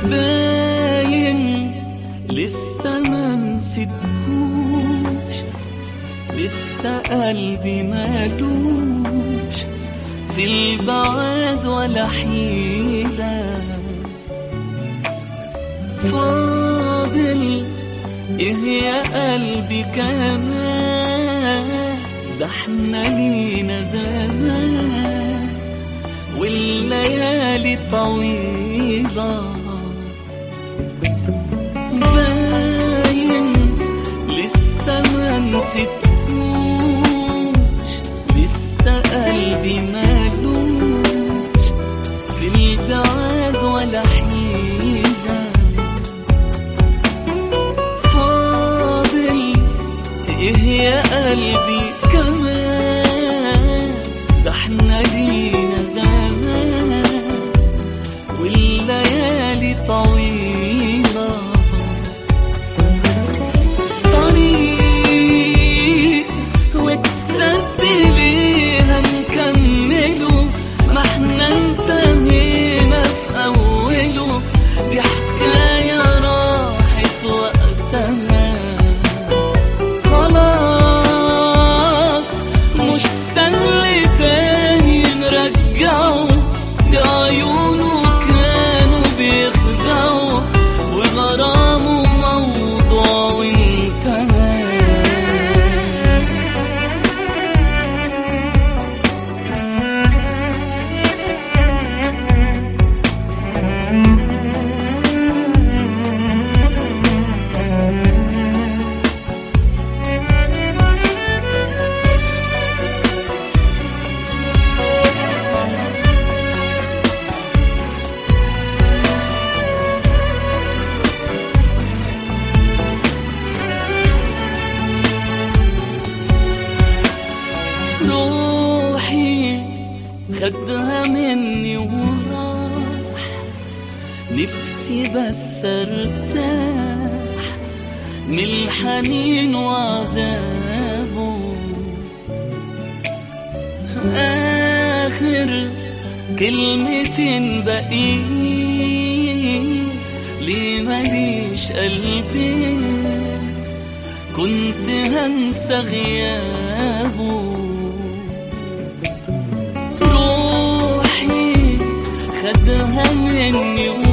باين لسه ما نسيتهوش لسه قلبي مالوش في البعاد ولا حيلة فاضل ايه يا قلبي كمان ده احنا لينا زمان والليالي طويلة باين لسه ما نسيتهوش لسه قلبي مالوش في البعاد ولا حيلة فاضل ايه يا قلبي كمان ده احنا لينا زمان والليالي طويلة طريق واتسد ليه هنكمله ما احنا انتهينا في أوله دي حكاية راحت وقتها خلاص مش سهل تاني نرجعه دي عيونه كانوا بيخدعوا وغرامه موضوع وانتهى روحي خدها مني وراح نفسي بس ارتاح من الحنين وعذابه آخر كلمتين باقيين ليه ماليش قلبي كنت هنسى غيابه روحي خدها مني